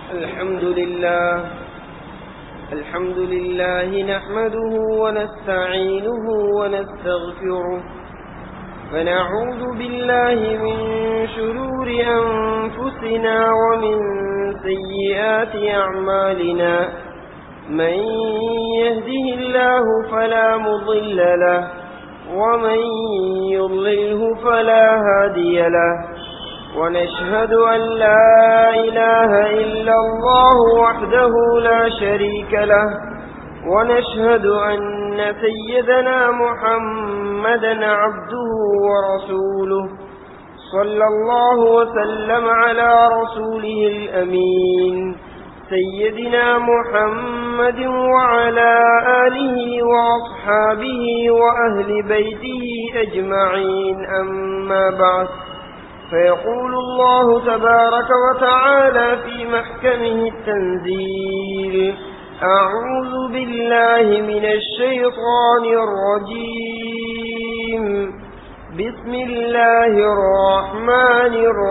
الحمد لله الحمد لله نحمده ونستعينه ونستغفره فنعوذ بالله من شرور أنفسنا ومن سيئات أعمالنا من يهده الله فلا مضل له ومن يضلله فلا هادي له ونشهد أن لا إله إلا الله وحده لا شريك له ونشهد أن سيدنا محمدا عبده ورسوله صلى الله وسلم على رسوله الأمين سيدنا محمد وعلى آله وأصحابه وأهل بيته أجمعين أما بعد فيقول الله تبارك وتعالى في محكمه التنزيل أعوذ بالله من الشيطان الرجيم بسم الله الرحمن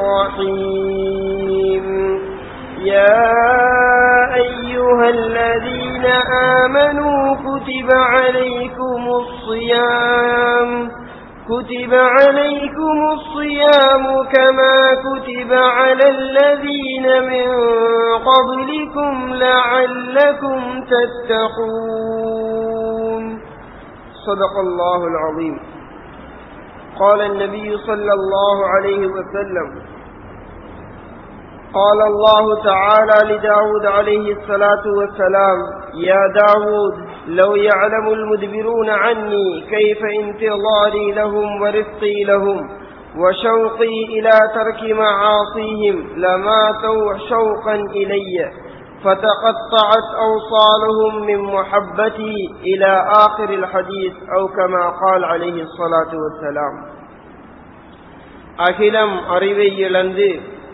الرحيم يا أيها الذين آمنوا كتب عليكم الصيام كتب عليكم الصيام كما كتب على الذين من قبلكم لعلكم تتقون صدق الله العظيم قال النبي صلى الله عليه وسلم قال الله تعالى لداود عليه الصلاة والسلام يا داود لو يعلم المدبرون عني كيف انتظاري لهم ورفقي لهم وشوقي إلى ترك معاصيهم لماتوا شوقا إلي فتقطعت أوصالهم من محبتي إلى آخر الحديث أو كما قال عليه الصلاة والسلام அகிலம் அறிவை இழந்து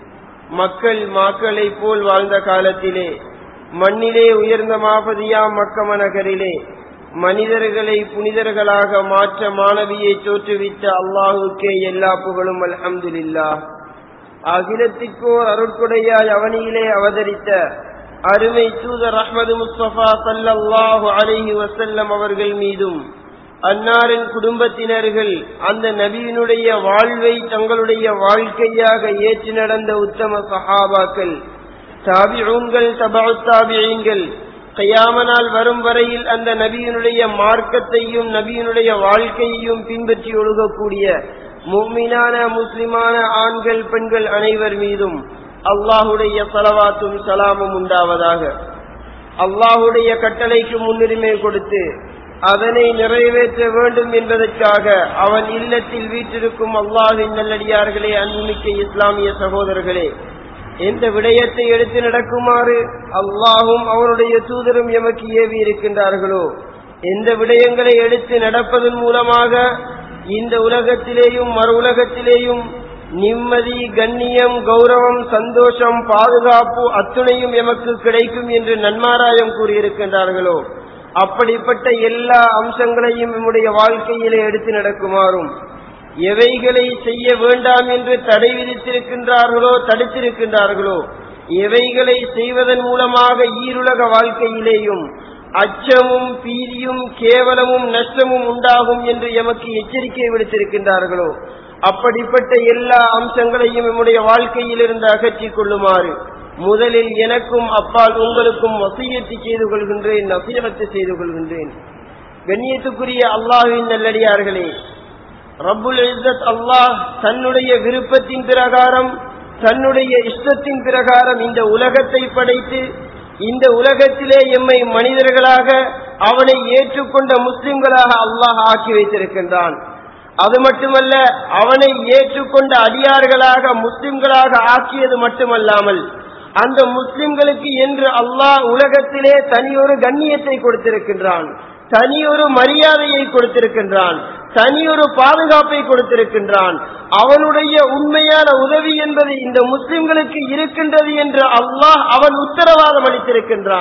மக்கள் மாக்களை போல் வாழ்ந்த காலத்திலே மண்ணிலே உயர்ந்த மாபதியாம் மக்கம நகரிலே மனிதர்களை புனிதர்களாக மாற்ற மாணவியை தோற்றுவித்த அல்லாஹுக்கே எல்லா புகழும் அல்ஹம்துலில்லா அகிலத்திற்கோர் அருட்கொடையாய் அவனியிலே அவதரித்த அருமை தூதர் அஹ்மது முஸ்தபா சல்லல்லாஹு அலைஹி வசல்லம் அவர்கள் மீதும் அன்னாரின் குடும்பத்தினர்கள் அந்த நபியினுடைய வாழ்வை தங்களுடைய வாழ்க்கையாக ஏற்று நடந்த உத்தம சஹாபாக்கள் தாபிஊன்கள் தபு தாபியீன்கள் கையாமனால் வரும் வரையில் அந்த நபியினுடைய மார்க்கத்தையும் நபியினுடைய வாழ்க்கையையும் பின்பற்றி ஒழுகக்கூடிய மும்மினான முஸ்லிமான ஆண்கள் பெண்கள் அனைவர் மீதும் அல்லாஹுடைய சலவாத்தும் சலாமும் உண்டாவதாக அல்லாஹுடைய கட்டளைக்கு முன்னுரிமை கொடுத்து அதனை நிறைவேற்ற வேண்டும் என்பதற்காக அவன் இல்லத்தில் வீற்றிருக்கும் அல்லாஹின் நல்லடியார்களே அன்புமிக்க இஸ்லாமிய சகோதரர்களே எந்த விடயத்தை எடுத்து நடக்குமாறு அல்லாஹும் அவனுடைய தூதரும் எமக்கு ஏவி இருக்கின்றார்களோ எந்த விடயங்களை எடுத்து நடப்பதன் மூலமாக இந்த உலகத்திலேயும் மறு உலகத்திலேயும் நிம்மதி கண்ணியம் கௌரவம் சந்தோஷம் பாதுகாப்பு அத்துணையும் எமக்கு கிடைக்கும் என்று நன்மாராயம் கூறியிருக்கின்றார்களோ அப்படிப்பட்ட எல்லா அம்சங்களையும் நம்முடைய வாழ்க்கையிலே எடுத்து நடக்குமாறும் எவைகளை செய்ய வேண்டாம் என்று தடை விதித்திருக்கின்றார்களோ தடுத்திருக்கின்றார்களோ எவைகளை செய்வதன் மூலமாக ஈருலக வாழ்க்கையிலேயும் அச்சமும் பீதியும் கேவலமும் நஷ்டமும் உண்டாகும் என்று எமக்கு எச்சரிக்கை விடுத்திருக்கின்றார்களோ அப்படிப்பட்ட எல்லா அம்சங்களையும் நம்முடைய வாழ்க்கையிலிருந்து அகற்றிக் கொள்ளுமாறு முதலில் எனக்கும் அப்பால் உங்களுக்கும் வசியத்தை செய்து கொள்கின்றேன் நசீகத்தை செய்து கொள்கின்றேன் கண்ணியத்துக்குரிய அல்லாஹின் நல்லடியார்களே ரப்புல் இஸ்ஸத் அல்லாஹ் தன்னுடைய விருப்பத்தின் பிரகாரம் தன்னுடைய இஷ்டத்தின் பிரகாரம் இந்த உலகத்தை படைத்து இந்த உலகத்திலே எம்மை மனிதர்களாக அவனை ஏற்றுக்கொண்ட முஸ்லிம்களாக அல்லாஹ் ஆக்கி வைத்திருக்கின்றான் அது மட்டுமல்ல அவனை ஏற்றுக்கொண்ட அடியார்களாக முஸ்லிம்களாக ஆக்கியது மட்டுமல்லாமல் அந்த முஸ்லிம்களுக்கு என்று அல்லாஹ் உலகத்திலே தனியொரு கண்ணியத்தை கொடுத்திருக்கின்றான் தனியொரு மரியாதையை கொடுத்திருக்கின்றான் தனியொரு பாதுகாப்பை கொடுத்திருக்கின்றான் அவனுடைய உண்மையான உதவி என்பது இந்த முஸ்லிம்களுக்கு இருக்கின்றது என்று அல்லாஹ் அவன் உத்தரவாதம் அளித்திருக்கின்றான்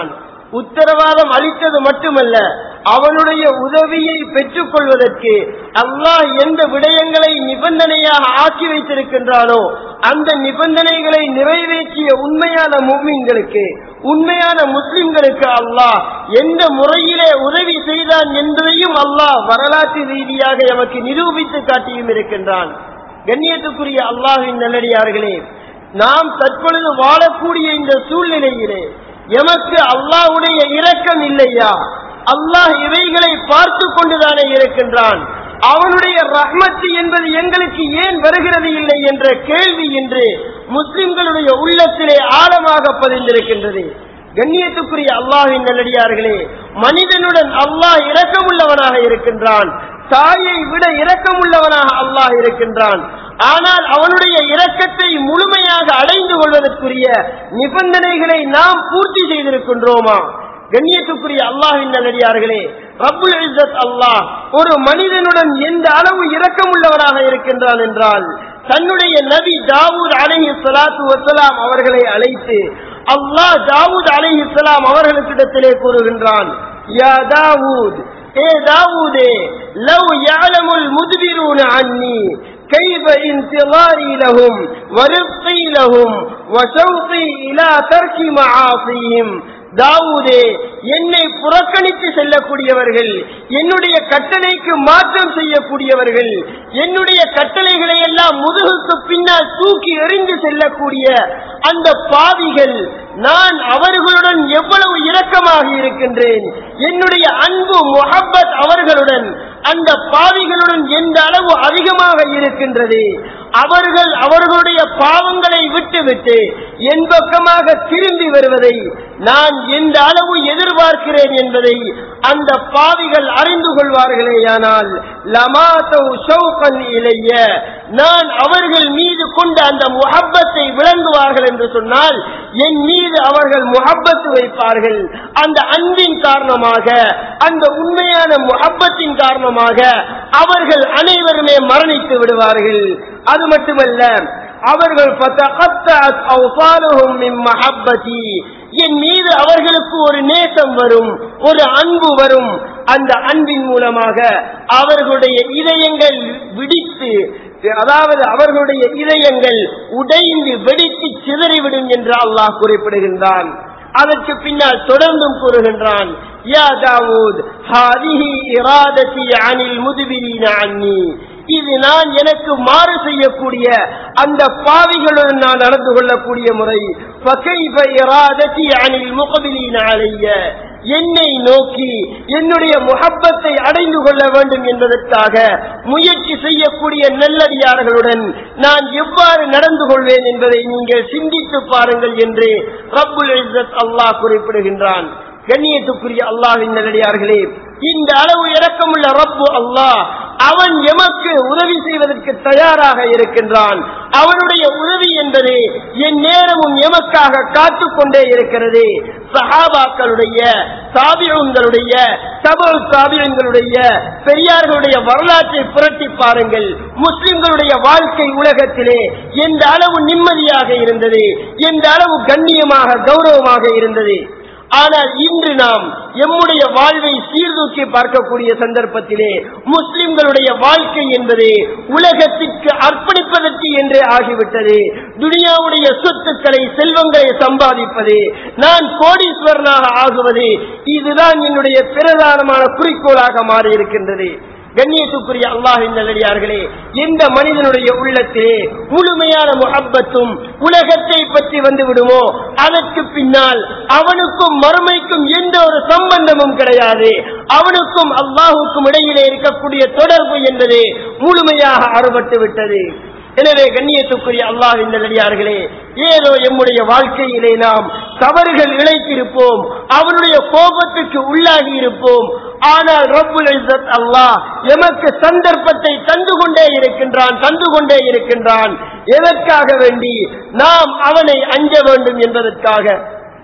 உத்தரவாதம் அளித்தது மட்டுமல்ல அவனுடைய உதவியை பெற்றுக் கொள்வதற்கு அல்லாஹ் எந்த விடயங்களை நிபந்தனையாக ஆக்கி வைத்திருக்கின்றானோ அந்த நிபந்தனைகளை நிறைவேற்றிய உண்மையான முஸ்லிம்களுக்கு உண்மையான முஸ்லிம்களுக்கு அல்லாஹ் எந்த முறையிலே உதவி செய்தான் என்பதையும் அல்லாஹ் வரலாற்று ரீதியாக எமக்கு நிரூபித்து காட்டியும் இருக்கின்றான் கண்ணியத்துக்குரிய அல்லாஹின் நல்லடியார்களே நாம் தற்பொழுது வாழக்கூடிய இந்த சூழ்நிலையிலே எமக்கு அல்லாஹ்வுடைய இரக்கம் இல்லையா அல்லாஹ் இவைகளை பார்த்து கொண்டுதானே இருக்கின்றான் அவனுடைய ரஹ்மத்து என்பது எங்களுக்கு ஏன் வருகிறது இல்லை என்ற கேள்வி என்று முஸ்லிம்களுடைய உள்ளத்திலே ஆழமாக பதிந்திருக்கின்றது கண்ணியத்துக்குரிய அல்லாஹின் நல்லடியார்களே மனிதனுடன் அல்லாஹ் இரக்கமுள்ளவனாக இருக்கின்றான் தாயை விட இரக்கமுள்ளவனாக அல்லாஹ் இருக்கின்றான் ஆனால் அவனுடைய இரக்கத்தை முழுமையாக அடைந்து கொள்வதற்குரிய நிபந்தனைகளை நாம் பூர்த்தி செய்திருக்கின்றோமா கண்ணியத்துக்குரிய அல்லாஹின் நல்லடியார்களே ரப்புல் இஸ்ஸத் அல்லாஹ் ஒரு மனிதனுடன் எந்த அளவு இரக்கமுள்ளவராக இருக்கின்றான் என்றால் தன்னுடைய நபி தாவூத் அலைஹி ஸலாத்து வஸலாம் அவர்களை அழைத்து அல்லாஹ் தாவூத் அலைஹி ஸலாம் அவர்களுக்கிடத்திலே கூறுகின்றான் யா தாவூத் ஏ தாவூதே லவ் يعلمுல் முத்பிரூன அன்னி كيف انتظاري لهم ورفقي لهم وشوقي إلى ترك معاصيهم தாவூதே என்னை புறக்கணித்து செல்லக்கூடியவர்கள் என்னுடைய கட்டளைக்கு மாற்றம் செய்யக்கூடியவர்கள் என்னுடைய கட்டளைகளை எல்லாம் முதுகுக்கு பின்னால் தூக்கி எறிந்து செல்லக்கூடிய அந்த பாவிகள் நான் அவர்களுடன் எவ்வளவு இரக்கமாக இருக்கின்றேன் என்னுடைய அன்பு முஹப்பத் அவர்களுடன் அந்த பாவிகளுடன் எந்த அளவு அதிகமாக இருக்கின்றது அவர்கள் அவர்களுடைய பாவங்களை விட்டுவிட்டு என் பக்கமாக திரும்பி வருவதை நான் எந்த அளவு எதிர்பார்க்கிறேன் என்பதை அந்த பாவிகள் அறிந்து கொள்வார்களேயானால் லமாத்தௌ ஷௌகன் இலைய நான் அவர்கள் மீது கொண்ட அந்த முஹப்பத்தை விளங்குவார்கள் என்று சொன்னால் என் மீது அவர்கள் முஹப்பத்து வைப்பார்கள் அந்த அன்பின் காரணமாக அந்த உண்மையான முஹப்பத்தின் காரணமாக அவர்கள் அனைவருமே மரணித்து விடுவார்கள் அது மட்டுமல்ல அவர்கள் فَتَقَطَّعَتْ أَوْصَالُهُم مِّن مَّحَبَّتِي என் மீது அவர்களுக்கு ஒரு நேசம் வரும் ஒரு அன்பு வரும் அந்த அன்பின் மூலமாக அவர்களுடைய இதயங்கள் விடித்து அதாவது அவர்களுடைய இதயங்கள் உடைந்து வெடித்து சிதறிவிடும் என்று அல்லாஹ் குறிப்பிடுகின்றான் அதற்கு பின்னால் தொடர்ந்தும் கூறுகின்றான் யா தாவூத் ஹாதிஹி இராததி அனில் முதுபிரீன அன்னி இது நான் எனக்கு மாறு செய்யக்கூடிய அந்த பாவிகளுடன் நான் நடந்து கொள்ளக்கூடிய முறை فَكَيْفَ إِرَادَتِي عَنِ الْمُقْبِلِينَ عَلَيَّ என்னை நோக்கி என்னுடைய முகப்பத்தை அடைந்து கொள்ள வேண்டும் என்பதற்காக முயற்சி செய்யக்கூடிய நல்லடியார்களுடன் நான் எவ்வாறு நடந்து கொள்வேன் என்பதை நீங்கள் சிந்தித்து பாருங்கள் என்று ரப்புல் இஸ்ஸத் அல்லாஹ் குறிப்பிடுகின்றான் கண்ணியத்துக்குரிய அல்லாஹின் நல்லடியார்களே இந்த அளவு இரக்கமுள்ள ரப்பு அல்லாஹ் அவன் எமக்கு உதவி செய்வதற்கு தயாராக இருக்கின்றான் அவனுடைய உதவி என்பது என் நேரமும் எமக்காக காத்துக் கொண்டே இருக்கிறது சஹாபாக்களுடைய சாபியங்களுடைய சபல் சாபியங்களுடைய பெரியார்களுடைய வரலாற்றை புரட்டி பாருங்கள் முஸ்லிம்களுடைய வாழ்க்கை உலகத்திலே எந்த அளவு நிம்மதியாக இருந்தது எந்த அளவு கண்ணியமாக கௌரவமாக இருந்தது ஆனால் இன்று நாம் எம்முடைய வாழ்வை சீர்தூக்கி பார்க்கக்கூடிய சந்தர்ப்பத்திலே முஸ்லிம்களுடைய வாழ்க்கை என்பது உலகத்திற்கு அர்ப்பணிப்பதற்கு என்றே ஆகிவிட்டது துனியாவுடைய சொத்துக்களை செல்வங்களை சம்பாதிப்பது நான் கோடீஸ்வரனாக ஆகுவது இதுதான் என்னுடைய பிரதானமான குறிக்கோளாக மாறி இருக்கின்றது கண்ணியத்துக்குரிய அல்லாஹின் நல்லடியார்களே எந்த மனிதனுடைய உள்ளத்திலே முழுமையான முகப்பத்தும் உலகத்தை பற்றி வந்து விடுமோ அதற்கு பின்னால் அவனுக்கும் மறுமைக்கும் எந்த ஒரு சம்பந்தமும் கிடையாது அவனுக்கும் அல்லாஹுக்கும் இடையிலே இருக்கக்கூடிய தொடர்பு என்பது முழுமையாக அறுபட்டு விட்டது எனவே கண்ணியத்துக்குரிய அல்லாஹின் நல்லடியார்களே ஏதோ எம்முடைய வாழ்க்கையிலே நாம் தவறுகள் இழைத்திருப்போம் அவனுடைய கோபத்துக்கு உள்ளாகி இருப்போம் ஆனால் ரப்புல் இஸ்ஸத் அல்லாஹ் எமக்கு சந்தர்ப்பத்தை தந்து கொண்டே இருக்கின்றான் தந்து கொண்டே இருக்கின்றான் எதற்காக வேண்டி நாம் அவனை அஞ்ச வேண்டும் என்பதற்காக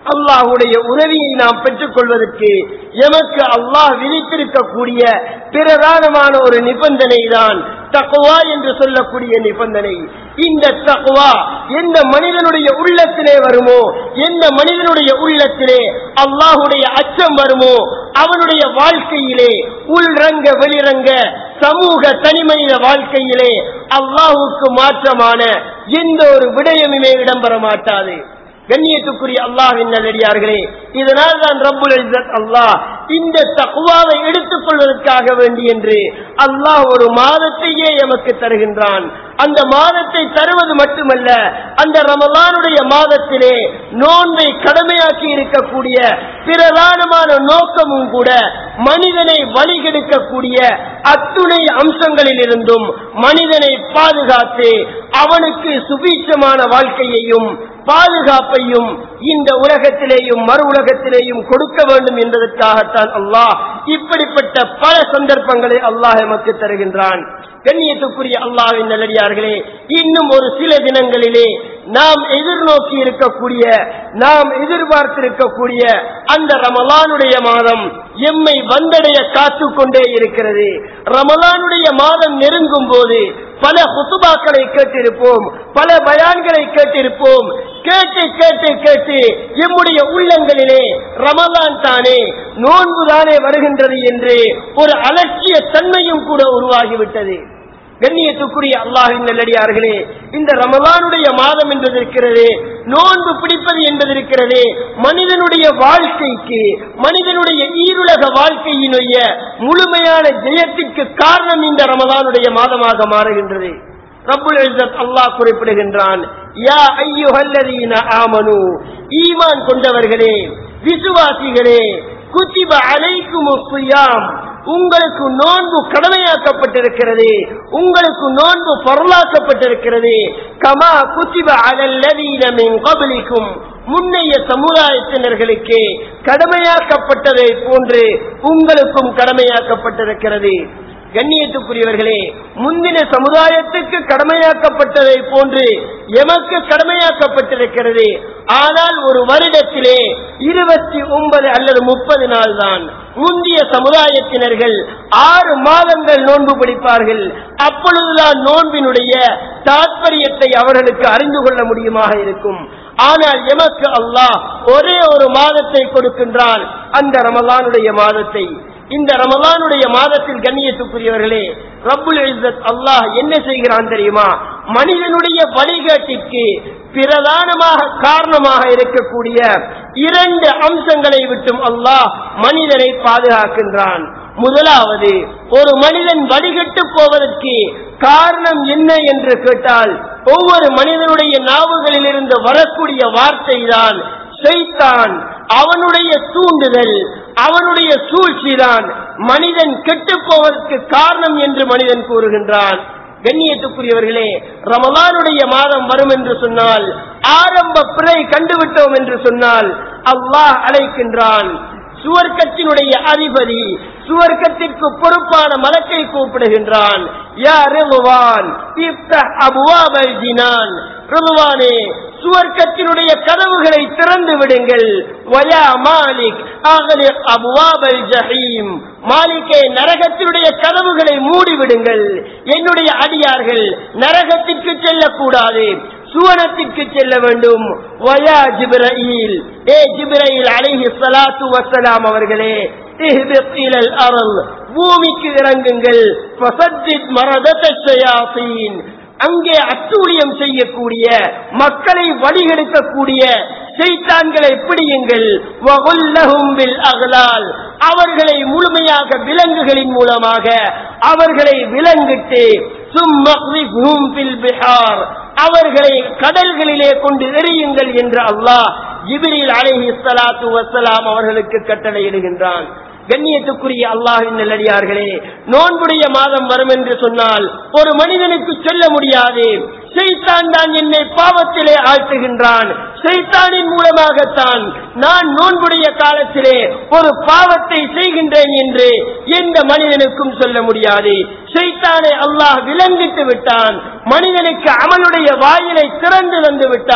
அல்லாஹுடைய உதவியை நாம் பெற்றுக் கொள்வதற்கு எமக்கு அல்லாஹ் விதித்திருக்கக்கூடிய பிரதானமான ஒரு நிபந்தனை தான் தக்குவா என்று சொல்லக்கூடிய நிபந்தனை இந்த தக்குவா எந்த மனிதனுடைய உள்ளத்திலே வருமோ எந்த மனிதனுடைய உள்ளத்திலே அல்லாஹுடைய அச்சம் வருமோ அவனுடைய வாழ்க்கையிலே உள்ரங்க வெளிரங்க சமூக தனிமனித வாழ்க்கையிலே அல்லாஹுக்கு மாற்றமான எந்த ஒரு விடயமுமே இடம்பெற மாட்டாது கண்ணியத்துக்குரிய அல்லாஹின் நல்லடியார்களே இதனால் தான் ரப்புல் இஸ்ஸத் அல்லாஹ் இந்த தகுவாவை எடுத்துக் கொள்வதற்காக வேண்டி என்று அல்லாஹ் ஒரு மாதத்தையே எமக்கு தருகின்றான் அந்த மாதத்தை தருவது மட்டுமல்ல அந்த ரமலானுடைய மாதத்திலே நோன்பை கடமையாக்கி இருக்கக்கூடிய பிரதானமான நோக்கமும் கூட மனிதனை வழிகெடுக்கக்கூடிய அத்துணை அம்சங்களில் இருந்தும் மனிதனை பாதுகாத்து அவனுக்கு சுபீட்சமான வாழ்க்கையையும் பாதுகாப்பையும் இந்த உலகத்திலேயும் மறு உலகத்திலேயும் கொடுக்க வேண்டும் என்பதற்காகத்தான் அல்லாஹ் இப்படிப்பட்ட பல சந்தர்ப்பங்களை அல்லாஹ் எமக்கு தருகின்றான் கண்ணியத்துக்குரிய அல்லாவின் நல்லடியார்களே இன்னும் ஒரு சில தினங்களிலே நாம் எதிர்நோக்கி இருக்கக்கூடிய நாம் எதிர்பார்த்திருக்கக்கூடிய அந்த ரமலானுடைய மாதம் எம்மை வந்தடைய காத்து கொண்டே இருக்கிறது ரமலானுடைய மாதம் நெருங்கும் போது பல குத்துபாக்களை கேட்டிருப்போம் பல பயான்களை கேட்டிருப்போம் கேட்டு கேட்டு கேட்டு எம்முடைய உள்ளங்களிலே ரமலான் தானே நோன்பு தானே வருகின்றது என்று ஒரு அலட்சிய தன்மையும் கூட உருவாகிவிட்டது கண்ணியத்துக்குரிய அல்லாஹின் நல்லடியார்களே இந்த ரமலானுடைய மாதம் என்பது இருக்கிறது நோன்பு பிடிப்பது என்பது இருக்கிறது மனிதனுடைய வாழ்க்கைக்கு மனிதனுடைய ஈருலக வாழ்க்கையினுடைய முழுமையான ஜெயத்திற்கு காரணம் இந்த ரமலானுடைய மாதமாக மாறுகின்றது ரப்புல் இஸ்ஸத் அல்லாஹ் குறிப்பிடுகின்றான் யா ஐயுஹல்லதீன ஆமனு ஈமான் கொண்டவர்களே விசுவாசிகளே குத்திப அலைக்கும் சியாம் உங்களுக்கு நோன்பு கடமையாக்கப்பட்டிருக்கிறது உங்களுக்கு நோன்பு பொருளாக்கப்பட்டிருக்கிறது கமா குத்திப அலல்லதீன மின் கபலிக்கும் முன்னைய சமுதாயத்தினர்களுக்கு கடமையாக்கப்பட்டதை போன்று உங்களுக்கும் கடமையாக்கப்பட்டிருக்கிறது கண்ணியத்துக்குரியவர்களே முந்தின சமுதாயத்துக்கு கடமையாக்கப்பட்டதை போன்று எமக்கு கடமையாக்கப்பட்டிருக்கிறது ஆனால் ஒரு வருடத்திலே இருபத்தி ஒன்பது அல்லது முப்பது நாள் தான் முந்திய சமுதாயத்தினர்கள் ஆறு மாதங்கள் நோன்பு பிடிப்பார்கள் அப்பொழுதுதான் நோன்பினுடைய தாற்பயத்தை அவர்களுக்கு அறிந்து கொள்ள முடியுமாக இருக்கும் ஆனால் எமக்கு அல்லாஹ் ஒரே ஒரு மாதத்தை கொடுக்கின்றான் அந்த ரமலானுடைய மாதத்தை இந்த ரமலானுடைய மாதத்தில் கண்ணியத்துக்குரியவர்களே ரப்புல் இஸ்ஸத் அல்லாஹ் என்ன செய்கிறான் தெரியுமா மனிதனுடைய வழிகாட்டிற்கு பிரதானமாக காரணமாக இருக்கக்கூடிய இரண்டு அம்சங்களை விட்டும் அல்லாஹ் மனிதனை பாதுகாக்கின்றான் முதலாவது ஒரு மனிதன் வழிகட்டு போவதற்கு காரணம் என்ன என்று கேட்டால் ஒவ்வொரு மனிதனுடைய நாவுகளில் இருந்து வரக்கூடிய வார்த்தை தான் செய்தான் அவனுடைய தூண்டுதல் அவனுடைய சூழ்ச்சிதான் மனிதன் கெட்டு போவதற்கு காரணம் என்று மனிதன் கூறுகின்றான் கண்ணியத்துக்குரியவர்களே ரமலானுடைய மாதம் வரும் என்று சொன்னால் ஆரம்ப பிறை கண்டுவிட்டோம் என்று சொன்னால் அல்லாஹ் அழைக்கின்றான் சுவர்க்கத்தினுடைய அதிபதி சுவர்க்கத்திற்கு பொறுப்பான மலக்கை கூப்பிடுகின்றான் யா ரிதுவான் இஃப்தஹ் அபுவாபல் ஜினான் ரிதுவானே சுவர்க்கத்தினுடைய கதவுகளை திறந்து விடுங்கள் வயா மாலிக் அகலிக் அபுவாபல் ஜஹீம் மாலிக்கே நரகத்தினுடைய கதவுகளை மூடிவிடுங்கள் என்னுடைய அடியார்கள் நரகத்திற்கு செல்லக்கூடாது சுவனத்திற்கு செல்ல வேண்டும் வயா ஜிப்ரயில் ஏ ஜிப்ரயில் அலைஹி ஸலாத்து வஸ்ஸலாம் அவர்களே இஹ்பித் இலல் அர்ல் பூமிக்கு இறங்குங்கள் ஃபஸத்தித் மரதத ஷயாத்தீன் அங்கே அட்டூழியம் செய்யக்கூடிய மக்களை வழிகெடுக்கக்கூடிய செய்தான்களை பிடியுங்கள் வகுல்லஹும் பில் அகலால் அவர்களை முழுமையாக விலங்குகளின் மூலமாக அவர்களை விலங்கிட்டு சும்மக்ரிஃபும் பில் பிஹார் அவர்களை கடல்களிலே கொண்டு எறியுங்கள் என்று அல்லாஹ் ஜிபிரில் அலைஹி ஸலாத்து வஸ்ஸலாம் அவர்களுக்கு கட்டளையிடுகின்றான் கண்ணியத்துக்குரிய அல்லாஹின் நல்லடியார்களே நோன்புடைய மாதம் வரும் என்று சொன்னால் ஒரு மனிதனுக்கு சொல்ல முடியாது செய்தான் தான் என்னை பாவத்திலே ஆழ்த்துகின்றான் செய்தானின் மூலமாகத்தான் நான் நோன்புடைய காலத்திலே ஒரு பாவத்தை செய்கின்றேன் என்று எந்த மனிதனுக்கும் சொல்ல முடியாது செய்தானை அல்லாஹ் விலங்கிட்டு விட்டான் மனிதனுக்கு அமலுடைய வாயிலை திறந்து வந்து விட்டான்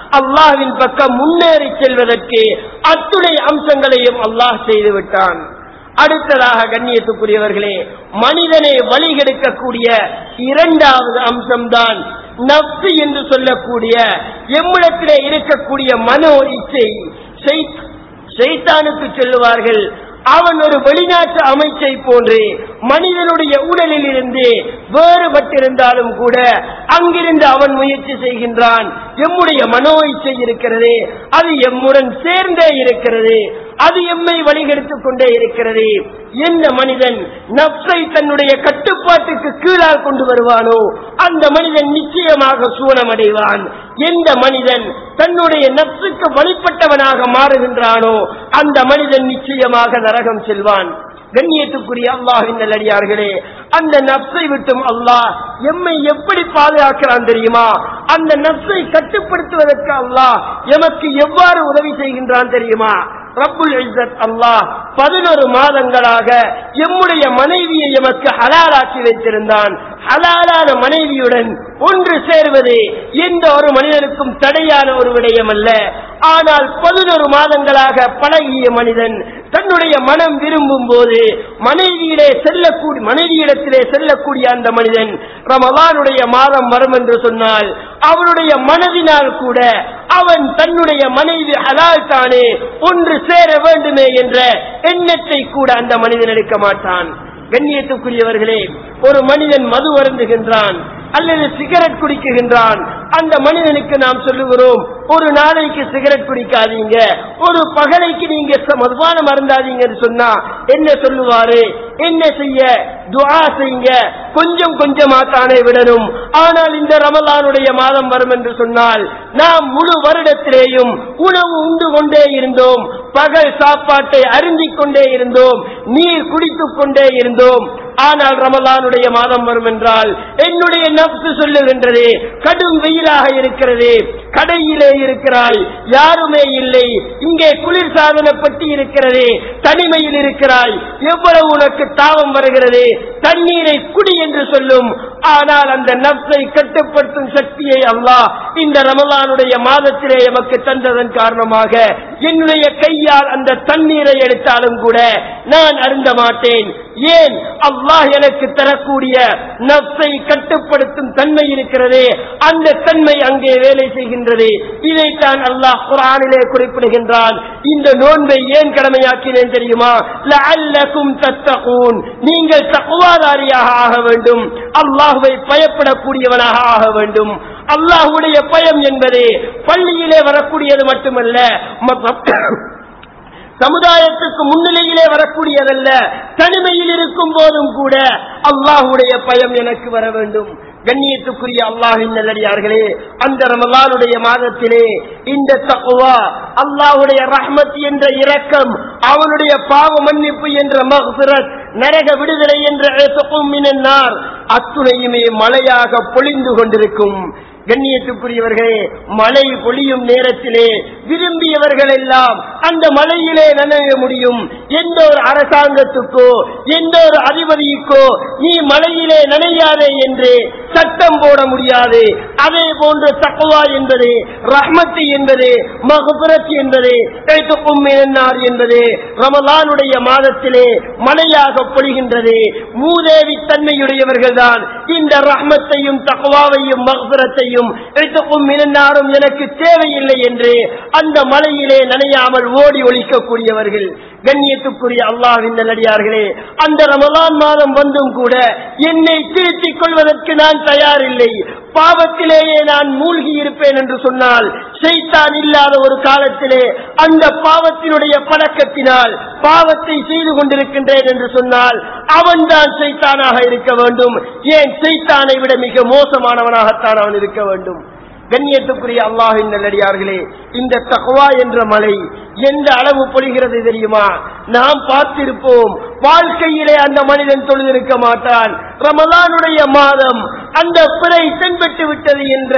அல்லாஹ்வின் பக்கம் முன்னேறி செல்வதற்கு அத்துணை அம்சங்களையும் அல்லாஹ் செய்து விட்டான் அடுத்ததாக கண்ணியத்துக்குரியவர்களே மனிதனை வழிகெடுக்கக்கூடிய இரண்டாவது அம்சம்தான் நப்சு என்று சொல்லக்கூடிய எம்மிடத்திலே இருக்கக்கூடிய மனோ இச்சை ஷைத்- ஷைத்தானுக்கு சொல்லுவார்கள் அவன் ஒரு வெளிநாட்டு அமைச்சை போன்று மனிதனுடைய உடலில் இருந்து வேறுபட்டிருந்தாலும் கூட அங்கிருந்து அவன் முயற்சி செய்கின்றான் எம்முடைய மனோ இச்சை இருக்கிறது அது எம்முடன் சேர்ந்தே இருக்கிறது அது எம்மை வழிகெடுத்துக் கொண்டே இருக்கிறது எந்த மனிதன் நப்சை தன்னுடைய கட்டுப்பாட்டுக்கு கீழால் கொண்டு வருவானோ அந்த மனிதன் நிச்சயமாக சூனமடைவான் எந்த மனிதன் தன்னுடைய நப்சுக்கு வழிபட்டவனாக மாறுகின்றானோ அந்த மனிதன் நிச்சயமாக நரகம் செல்வான் கண்ணியத்துக்குரிய அல்லாஹின் நல்லடியார்களே அந்த நப்சை விட்டும் அல்லாஹ் எம்மை எப்படி பாதுகாக்கிறான் தெரியுமா அந்த நப்சை கட்டுப்படுத்துவதற்கு அல்லாஹ் எமக்கு எவ்வாறு உதவி செய்கின்றான் தெரியுமா ரப்புல் இஸ்ஸத் அல்லாஹ் பதினொரு மாதங்களாக எம்முடைய மனைவியை எமக்கு ஹலாலாக்கி வைத்திருந்தான் ஹலாலான மனைவியுடன் ஒன்று சேர்வது எந்த ஒரு மனிதனுக்கும் தடையான ஒரு விடயம் அல்ல ஆனால் பதினொரு மாதங்களாக பழகிய மனிதன் தன்னுடைய மனம் விரும்பும் போது மனைவியிலே செல்லக்கூடிய மனைவியிடத்திலே செல்லக்கூடிய அந்த மனிதன் ரமலானுடைய மாதம் வரும் என்று சொன்னால் அவனுடைய மனதினால் கூட அவன் தன்னுடைய மனைவி ஹலால் தானே ஒன்று சேர வேண்டுமே என்ற எண்ணத்தை கூட அந்த மனிதன் எடுக்க மாட்டான் கண்ணியத்துக்குரியவர்களே ஒரு மனிதன் மது வருந்துகின்றான் அல்லது சிகரெட் குடிக்குகின்றான் அந்த மனிதனுக்கு நாம் சொல்லுகிறோம் ஒரு நாளைக்கு சிகரெட் குடிக்காதீங்க ஒரு பகலைக்கு நீங்க ச- மதுபானம் அருந்தாதீங்கன்னு சொன்னா என்ன சொல்லுவாரு என்ன செய்ய துஆ செய்யுங்க கொஞ்சம் கொஞ்சமா தானே விடணும் ஆனால் இந்த ரமலானுடைய மாதம் வரும் என்று சொன்னால் நாம் முழு வருடத்திலேயும் உணவு உண்டு கொண்டே இருந்தோம் பகல் சாப்பாட்டை அருந்திக் கொண்டே இருந்தோம் நீர் குடித்துக் கொண்டே இருந்தோம் ஆனால் ரமலானுடைய மாதம் வரும் என்றால் என்னுடைய நப்சு சொல்லுகின்றது கடும் வெயிலாக இருக்கிறது கடையிலே இருக்கிறாய் யாருமே இல்லை இங்கே குளிர்சாதன பெட்டி இருக்கிறது தனிமையில் இருக்கிறாய் எவ்வளவு உனக்கு தாவம் வருகிறது தண்ணீரை குடி என்று சொல்லும் ஆனால் அந்த நப்சை கட்டுப்படுத்தும் சக்தியை அல்லாஹ் இந்த ரமலானுடைய மாதத்திலே எமக்கு தந்ததன் காரணமாக என்னுடைய கையால் அந்த தண்ணீரை எடுத்தாலும் கூட நான் அருந்த மாட்டேன் ஏன் அல்லாஹ் எனக்கு தரக்கூடிய நப்சை கட்டுப்படுத்தும் தன்மை இருக்கிறது அந்த தன்மை அங்கே வேலை செய்கின்றது இதைத்தான் அல்லாஹ் குரானிலே குறிப்பிடுகின்றான் இந்த நோன்பை ஏன் கடமையாக்கினேன் தெரியுமா லஅல்லக்கும் தத்தகூன் நீங்கள் தக்குவாதாரியாக ஆக வேண்டும் அல்லாஹுவை பயப்படக்கூடியவனாக ஆக வேண்டும் அல்லாஹுடைய பயம் என்பது பள்ளியிலே வரக்கூடியது மட்டுமல்ல ம- சமுதாயத்துக்கு முன்னிலையிலே வரக்கூடியதல்ல தனிமையில் இருக்கும் போதும் கூட அல்லாஹுடைய பயம் எனக்கு வர வேண்டும் கண்ணியத்துக்குரிய அல்லாஹின் நல்லடியார்களே அந்த ரமலானுடைய மாதத்திலே இந்த தக்குவா அல்லாஹுடைய ரஹ்மத் என்ற இரக்கம் அவனுடைய பாவ மன்னிப்பு என்ற மஹ்பிரத் நரக விடுதலை என்ற ஏத்தக்கும் மினன்னார் அத்துணையுமே மழையாக பொழிந்து கொண்டிருக்கும் கண்ணியத்துக்குரியவர்களே மழை பொழியும் நேரத்திலே விரும்பியவர்கள் எல்லாம் அந்த மழையிலே நனைய முடியும் எந்த ஒரு அரசாங்கத்துக்கோ எந்த ஒரு அதிபதிக்கோ நீ மழையிலே நனையாதே என்று சட்டம் போட முடியாது அதே போன்று தக்குவா என்பது ரஹ்மத்து என்பது மகுபுரத் என்பது எழுத்துக்கும் மினன்னார் என்பது ரமலானுடைய மாதத்திலே மழையாக பொழிகின்றது மூதேவி தன்மையுடையவர்கள் தான் இந்த ரஹ்மத்தையும் தக்குவாவையும் மகுபுரத்தையும் எழுத்துக்கும் மினன்னாரும் எனக்கு தேவையில்லை என்று அந்த மலையிலே நனையாமல் ஓடி ஒழிக்கக்கூடியவர்கள் கண்ணியத்துக்குரிய அல்லாஹ்வின் நல்லடியார்களே அந்த ரமலான் மாதம் வந்தும் கூட என்னை திருத்திக் கொள்வதற்கு நான் தயாரில்லை பாவத்திலேயே நான் மூழ்கி இருப்பேன் என்று சொன்னால் செய்தான் இல்லாத ஒரு காலத்திலே அந்த பாவத்தினுடைய பழக்கத்தினால் பாவத்தை செய்து கொண்டிருக்கின்றேன் என்று சொன்னால் அவன்தான் செய்தானாக இருக்க வேண்டும் ஏன் செய்தானை விட மிக மோசமானவனாகத்தான் அவன் இருக்க வேண்டும் கண்ணியத்துக்குரிய அல்லாஹின் நல்லடியார்களே இந்த தகுவா என்ற மலை எந்த அளவு பொழிகிறது தெரியுமா நாம் பார்த்திருப்போம் வாழ்க்கையிலே அந்த மனிதன் தொழுதிருக்க மாட்டான் ரமலானுடைய மாதம் அந்த பிறை தென்பட்டு விட்டது என்ற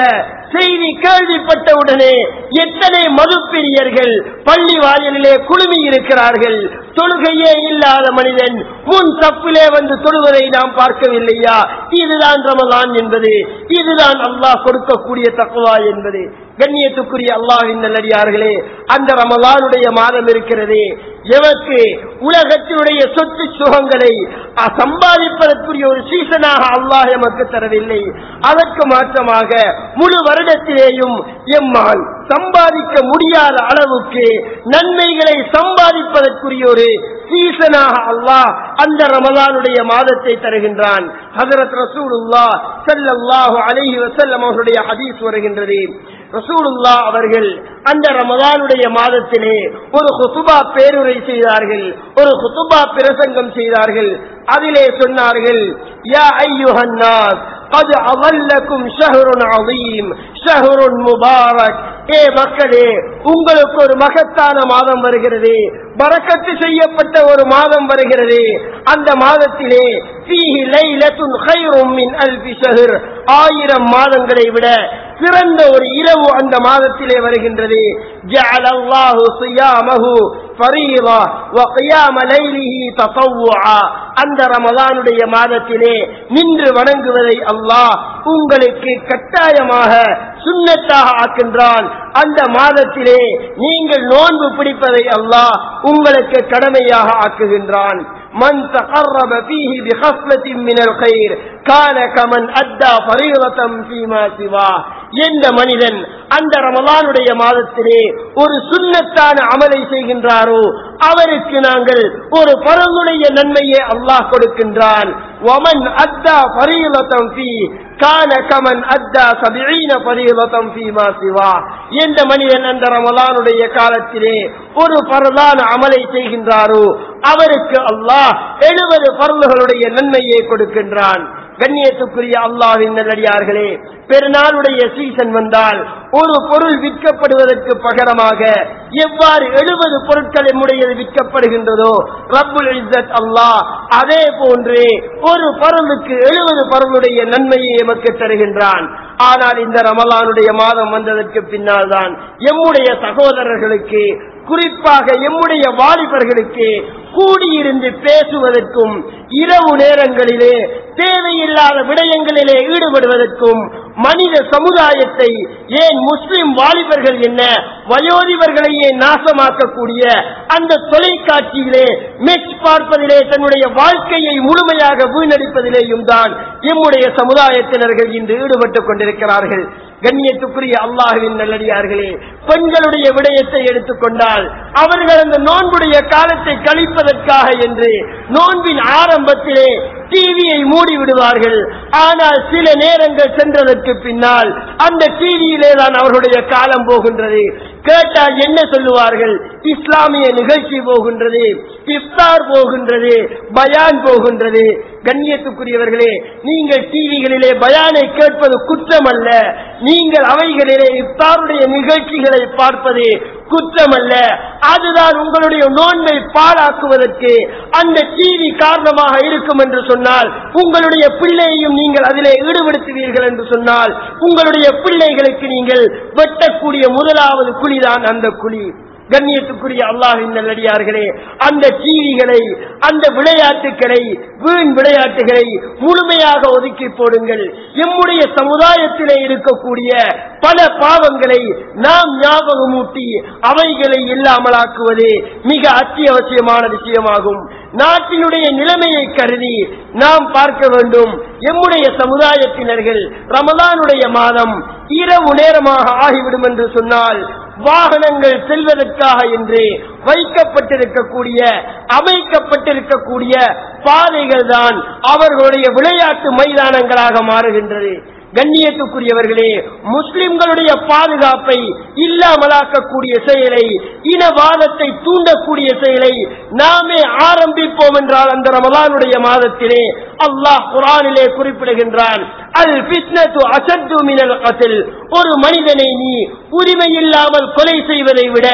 செய்தி கேள்விப்பட்டவுடனே எத்தனை மதுப்பிரியர்கள் பள்ளி வாயிலே குழுமி இருக்கிறார்கள் தொழுகையே இல்லாத மனிதன் முன் தப்பிலே வந்து தொழுவதை நாம் பார்க்கவில்லையா இதுதான் ரமலான் என்பது இதுதான் அல்லாஹ் கொடுக்கக்கூடிய தக்குவா என்பது கண்ணியத்துக்குரிய அல்லாஹின் நல்லடியார்களே அந்த ரமலானுடைய மாதம் இருக்கிறதே எவருக்கு உலகத்தினுடைய சொத்து சுகங்களை அஹ், சம்பாதிப்பதற்குரிய ஒரு சீசனாக அல்லாஹ் எமக்கு தரவில்லை அதற்கு மாற்றமாக முழு வருடத்திலேயும் எம்மால் சம்பாதிக்க முடியாத அளவுக்கு நன்மைகளை சம்பாதிப்பதற்குரிய ஒரு சீசனாக அல்லாஹ் அந்த ரமலானுடைய மாதத்தை தருகின்றான் ஹசரத் ரசூலுல்லா ஸல்லல்லாஹு அலைஹி வஸல்லம் அவர்களுடைய ஹதீஸ் வருகின்றது ரசூலுல்லா அவர்கள் அந்த ரமலானுடைய மாதத்திலே ஒரு ஹுதுபா பேருரை செய்தார்கள் ஒரு ஹுதுபா பிரசங்கம் செய்தார்கள் அதிலே சொன்னார்கள் யா ஐயுஹன் நாஸ் قد أظلكم شهر عظيم شهر مبارك ஏ மக்களே உங்களுக்கு ஒரு மகத்தான மாதம் வருகிறது பறக்கத்து செய்யப்பட்ட ஒரு மாதம் வருகிறது அந்த மாதத்திலே ஃபீஹி லைலத்துன் கைரும் மின் அல்பி ஷஹர் ஆயிரம் மாதங்களை விட சிறந்த ஒரு இரவு அந்த மாதத்திலே வருகின்றது ஜஅல அல்லாஹு ஸியாமஹு ஃபரீதா வ கியாம லைலிஹி தطوعا அந்த ரமலானுடைய மாதத்திலே நின்று வணங்குவதை அல்லாஹ் உங்களுக்கு கட்டாயமாக சுன்னத்தாக ஆக்கின்றான் அந்த மாதத்திலே நீங்கள் நோன்பு பிடிப்பதை அல்லாஹ் உங்களுக்கு கடமையாக ஆக்குகின்றான் من تقرب فيه بخصلة من الخير كان كمن أدى فريضة فيما سواه எந்த மனிதன் அந்த ரமலானுடைய மாதத்திலே ஒரு சுன்னத்தான அமலை செய்கின்றாரோ அவருக்கு நாங்கள் ஒரு பரந்துடைய நன்மையை அல்லாஹ் கொடுக்கின்றான் ومن أدى فريضة فيه كان كمن أدى سبعين فريضة فيما سواه எந்த மனிதன் அந்த ரமலானுடைய காலத்திலே ஒரு பரதான அமலை செய்கின்றாரோ அவருக்கு அல்லாஹ் எழுபது பருந்துகளுடைய நன்மையை கொடுக்கின்றான் கண்ணியத்துக்குரிய அல்லாவின் நல்லடியார்களே பெருநாளுடைய சீசன் வந்தால் ஒரு பொருள் விற்கப்படுவதற்கு பகரமாக எவ்வாறு எழுபது பொருட்கள் நம்முடையது விற்கப்படுகின்றதோ ரப்புல் இஸ்ஸத் அல்லாஹ் அதே போன்று ஒரு பருளுக்கு எழுபது பருளுடைய நன்மையை எமக்கு தருகின்றான் ஆனால் இந்த ரமலானுடைய மாதம் வந்ததற்கு பின்னால் தான் எம்முடைய சகோதரர்களுக்கு குறிப்பாக எம்முடைய வாலிபர்களுக்கு கூடியிருந்து பேசுவதற்கும் இரவு நேரங்களிலே தேவையில்லாத விடயங்களிலே ஈடுபடுவதற்கும் மனித சமுதாயத்தை ஏன் முஸ்லிம் வாலிபர்கள் என்ன வயோதிபர்களையே நாசமாக்கக்கூடிய அந்த தொலைக்காட்சியிலே மெச் பார்ப்பதிலே தன்னுடைய வாழ்க்கையை முழுமையாக வீணடிப்பதிலேயும் தான் எம்முடைய சமுதாயத்தினர்கள் இன்று ஈடுபட்டுக் கொண்டிருக்கிறார்கள் கண்ணியத்துக்குரிய அல்லாஹுவின் நல்லடியார்களே பெண்களுடைய விடயத்தை எடுத்துக்கொண்டால் அவர்கள் அந்த நோன்புடைய காலத்தை கழிப்பதற்காக என்று நோன்பின் ஆரம்பத்திலே டிவியை மூடி விடுவார்கள் ஆனால் சில நேரங்கள் சென்றதற்கு பின்னால் அந்த டிவியிலே தான் அவர்களுடைய காலம் போகின்றது கேட்டால் என்ன சொல்லுவார்கள் இஸ்லாமிய நிகழ்ச்சி போகின்றது இஃப்தார் போகின்றது பயான் போகின்றது கண்ணியத்துக்குரியவர்களே நீங்கள் டிவிகளிலே பயானை கேட்பது குற்றம் அல்ல நீங்கள் அவைகளிலே இஃப்தாருடைய நிகழ்ச்சிகளை பார்ப்பது குற்றம் அல்ல அதுதான் உங்களுடைய நோன்பை பாழாக்குவதற்கு அந்த டிவி காரணமாக இருக்கும் என்று சொன்னால் உங்களுடைய பிள்ளையையும் நீங்கள் அதிலே ஈடுபடுத்துவீர்கள் என்று சொன்னால் உங்களுடைய பிள்ளைகளுக்கு நீங்கள் வெட்டக்கூடிய முதலாவது குழிதான் அந்த குழி கண்ணியத்துக்குரிய அல்லாஹின் நல்லடியார்களே அந்த டிவிகளை அந்த விளையாட்டுகளை வீண் விளையாட்டுகளை முழுமையாக ஒதுக்கி போடுங்கள் எம்முடைய சமுதாயத்திலே இருக்கக்கூடிய பல பாவங்களை நாம் ஞாபகமூட்டி அவைகளை இல்லாமலாக்குவது மிக அத்தியாவசியமான விஷயமாகும் நாட்டினுடைய நிலைமையை கருதி நாம் பார்க்க வேண்டும் எம்முடைய சமுதாயத்தினர்கள் ரமலானுடைய மாதம் இரவு நேரமாக ஆகிவிடும் என்று சொன்னால் வாகனங்கள் செல்வதற்காக என்று வைக்கப்பட்டிருக்கக்கூடிய அமைக்கப்பட்டிருக்கக்கூடிய பாதைகள் தான் அவர்களுடைய விளையாட்டு மைதானங்களாக மாறுகின்றது கண்ணியத்துக்குரியவர்களே முஸ்லிம்களுடைய பாதுகாப்பை இல்லாமலாக்கக்கூடிய செயலை இனவாதத்தை தூண்டக்கூடிய செயலை நாமே ஆரம்பிப்போம் என்றால் அந்த ரமலானுடைய மாதத்திலே அல்லாஹ் குரானிலே குறிப்பிடுகின்றான் அல் பித்னத்து அசத்து மினல் கத்தில் ஒரு மனிதனை நீ உரிமை இல்லாமல் கொலை செய்வதை விட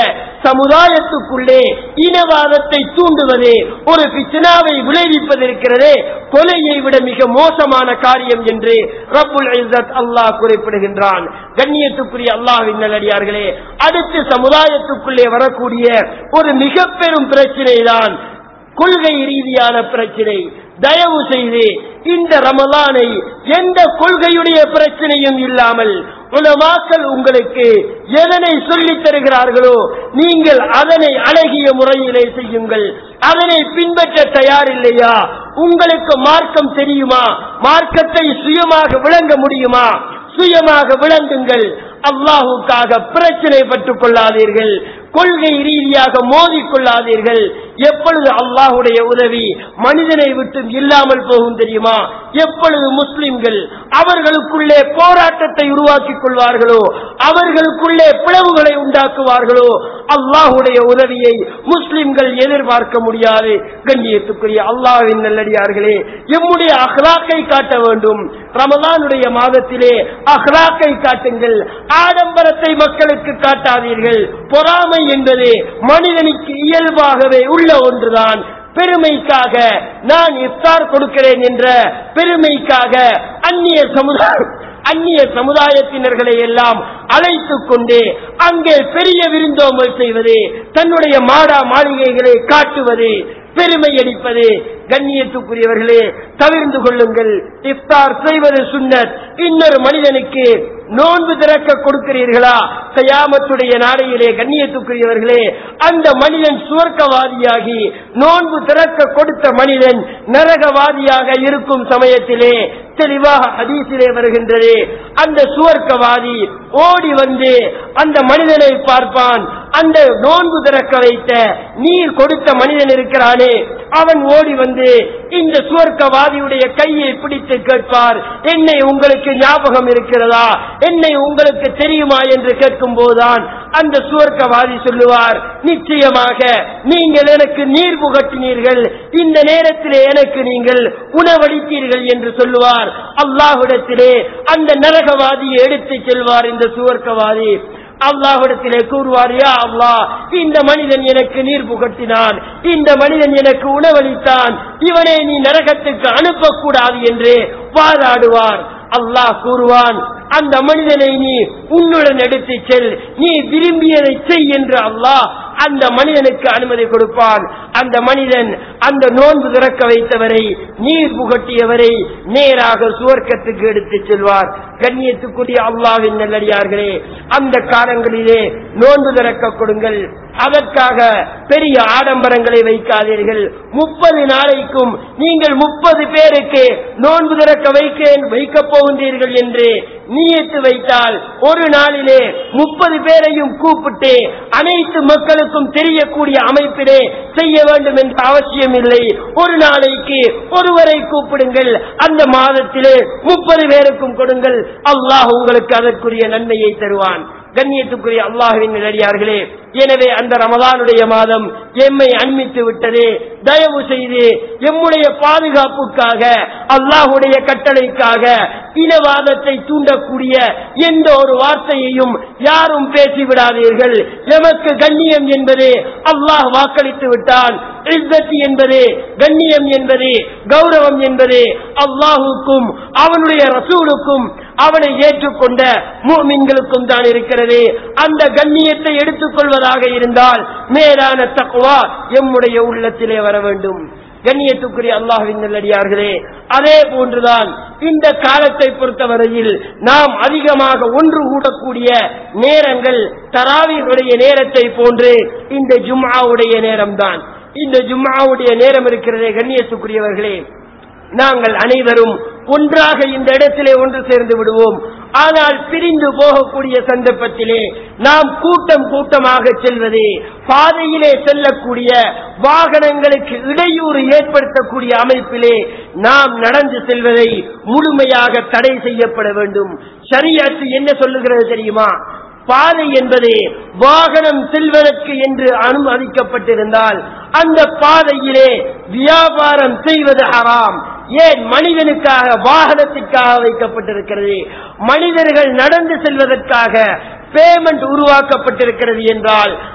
சமுதாயத்துக்குள்ளே இனவாதத்தை தூண்டுவது ஒரு பிச்சனாவை விளைவிப்பது இருக்கிறதே கொலையை விட மிக மோசமான காரியம் என்று ரப்புல் இஸ்ஸத் அல்லாஹ் குறிப்பிடுகின்றான் கண்ணியத்துக்குரிய அல்லாஹ்வின் நல்லடியார்களே அடுத்து சமுதாயத்துக்குள்ளே வரக்கூடிய ஒரு மிக பெரும் பிரச்சனை தான் கொள்கை ரீதியான பிரச்சனை தயவு செய்து இந்த ரமலானை எந்த கொள்கையுடைய பிரச்சனையும் இல்லாமல் உலமாக்கள் உங்களுக்கு எதனை சொல்லித் தருகிறார்களோ நீங்கள் அதனை அழகிய முறையிலே செய்யுங்கள் அதனை பின்பற்ற தயாரில்லையா உங்களுக்கு மார்க்கம் தெரியுமா மார்க்கத்தை சுயமாக விளங்க முடியுமா சுயமாக விளங்குங்கள் அல்லாஹுக்காக பிரச்சனை பட்டுக் கொள்ளாதீர்கள் கொள்கை ரீதியாக மோதிக் கொள்ளாதீர்கள் எப்பொழுது அல்லாஹுடைய உதவி மனிதனை விட்டு இல்லாமல் போகும் தெரியுமா எப்பொழுது முஸ்லிம்கள் அவர்களுக்குள்ளே போராட்டத்தை உருவாக்கிக் கொள்வார்களோ அவர்களுக்குள்ளே பிளவுகளை உண்டாக்குவார்களோ அல்லாஹுடைய உதவியை முஸ்லிம்கள் எதிர்பார்க்க முடியாது கண்ணியத்துக்குரிய அல்லாஹ்வின் நல்லடியார்களே எம்முடைய அஹ்லாக்கை காட்ட வேண்டும் ரமலானுடைய மாதத்திலே அஹ்லாக்கை காட்டுங்கள் ஆடம்பரத்தை மக்களுக்கு காட்டாதீர்கள் பொறாமை என்பது மனிதனுக்கு இயல்பாகவே உள்ள ஒன்றுதான் பெருமைக்காக நான் இஃப்தார் கொடுக்கிறேன் என்ற பெருமைக்காக அந்நிய சமுதாயம் அந்நிய சமுதாயத்தினர்களை எல்லாம் அழைத்துக் கொண்டு அங்கே பெரிய விருந்தோம்பல் செய்வது தன்னுடைய மாடா மாளிகைகளை காட்டுவது பெருமை அடிப்பது கண்ணியத்துக்குரியவர்களே தவிர்ந்து கொள்ளுங்கள் இஃப்தார் செய்வது சுன்னத் இன்னொரு மனிதனுக்கு நோன்பு திறக்க கொடுக்கிறீர்களா கயாமத்துடைய நாளையிலே கண்ணியத்துக்குரியவர்களே அந்த மனிதன் சுவர்க்கவாதியாகி நோன்பு திறக்க கொடுத்த மனிதன் நரகவாதியாக இருக்கும் சமயத்திலே தெளிவாக ஹதீஸிலே வருகின்றது அந்த சுவர்க்கவாதி ஓடி வந்து அந்த மனிதனை பார்ப்பான் அந்த நோன்பு திறக்க வைத்த நீர் கொடுத்த மனிதன் இருக்கிறானே அவன் ஓடி வந்து இந்த சுவர்க்கவாதியுடைய கையை பிடித்து கேட்பார் என்னை உங்களுக்கு ஞாபகம் இருக்கிறதா என்னை உங்களுக்கு தெரியுமா என்று கேட்கும் போதுதான் அந்த சுவர்க்கவாதி சொல்லுவார் நிச்சயமாக நீங்கள் எனக்கு நீர் புகட்டினீர்கள் இந்த நேரத்திலே எனக்கு நீங்கள் உணவளித்தீர்கள் என்று சொல்லுவார் அல்லாஹ்விடத்திலே அந்த நரகவாதியை எடுத்துச் செல்வார் இந்த சுவர்க்கவாதி அல்லாஹ்விடத்திலே கூறுவார் யா அல்லாஹ் இந்த மனிதன் எனக்கு நீர் புகட்டினான் இந்த மனிதன் எனக்கு உணவளித்தான் இவனை நீ நரகத்துக்கு அனுப்பக்கூடாது என்று வாதாடுவார் அல்லாஹ் கூறுவான் அந்த மனிதனை நீ உன்னுடன் எடுத்துச் செல் நீ விரும்பியதை செய் என்று அல்லாஹ் அந்த மனிதனுக்கு அனுமதி கொடுப்பான் அந்த மனிதன் அந்த நோன்பு திறக்க வைத்தவரை நீர் புகட்டியவரை நேராக சுவர்க்கத்துக்கு எடுத்துச் செல்வார் கண்ணியத்துக்குரிய அல்லாவின் நல்லடியார்களே அந்த காலங்களிலே நோன்பு திறக்க கொடுங்கள் அதற்காக பெரிய ஆடம்பரங்களை வைக்காதீர்கள் முப்பது நாளைக்கும் நீங்கள் முப்பது பேருக்கு நோன்பு திறக்க வைக்க வைக்கப் போகின்றீர்கள் என்று நீயத்து வைத்தால் ஒரு நாளிலே முப்பது பேரையும் கூப்பிட்டு அனைத்து மக்களுக்கும் தெரியக்கூடிய அமைப்பிலே செய்ய வேண்டும் என்ற அவசியம் இல்லை ஒரு நாளைக்கு ஒருவரை கூப்பிடுங்கள் அந்த மாதத்திலே முப்பது பேருக்கும் கொடுங்கள் அல்லாஹ் உங்களுக்கு அதற்குரிய நன்மையை தருவான் கண்ணியத்துக்குரிய அல்லாஹுவின் நிலடியார்களே எனவே அந்த ரமதானுடைய மாதம் எம்மை அண்மித்து விட்டதே தயவு செய்து எம்முடைய பாதுகாப்புக்காக அல்லாஹுடைய கட்டளைக்காக இனவாதத்தை தூண்டக்கூடிய எந்த ஒரு வார்த்தையையும் யாரும் பேசிவிடாதீர்கள் எமக்கு கண்ணியம் என்பது அல்லாஹ் வாக்களித்து விட்டான் இஸ்ஸத் என்பது கண்ணியம் என்பது கௌரவம் என்பது அல்லாஹுக்கும் அவனுடைய ரசூலுக்கும் அவனை ஏற்றுக்கொண்ட மூமின்களுக்கும் தான் இருக்கிறது அந்த கண்ணியத்தை எடுத்துக் கொள்வதாக இருந்தால் மேலான தக்குவா எம்முடைய உள்ளத்திலே வர வேண்டும் கண்ணியத்துக்குரிய அல்லாஹின் நல்லடியார்களே அதே போன்றுதான் இந்த காலத்தை பொறுத்தவரையில் நாம் அதிகமாக ஒன்று கூடக்கூடிய நேரங்கள் தராவியுடைய நேரத்தை போன்று இந்த ஜும்ஆவுடைய நேரம்தான் இந்த ஜும்ஆவுடைய நேரம் இருக்கிறதே கண்ணியத்துக்குரியவர்களே நாங்கள் அனைவரும் ஒன்றாக இந்த இடத்திலே ஒன்று சேர்ந்து விடுவோம் ஆனால் பிரிந்து போகக்கூடிய சந்தர்ப்பத்திலே நாம் கூட்டம் கூட்டமாக செல்வது பாதையிலே செல்லக்கூடிய வாகனங்களுக்கு இடையூறு ஏற்படுத்தக்கூடிய அமைப்பிலே நாம் நடந்து செல்வதை முழுமையாக தடை செய்யப்பட வேண்டும் சரியாச்சு என்ன சொல்லுகிறது தெரியுமா பாதை என்பது வாகனம் செல்வதற்கு என்று அனுமதிக்கப்பட்டிருந்தால் அந்த பாதையிலே வியாபாரம் செய்வது ஹராம் ஏன் மனிதனுக்காக வாகனத்திற்காக வைக்கப்பட்டிருக்கிறது மனிதர்கள் நடந்து செல்வதற்காக பேமெண்ட் உருவாக்கப்பட்டிருக்கிறது என்றால்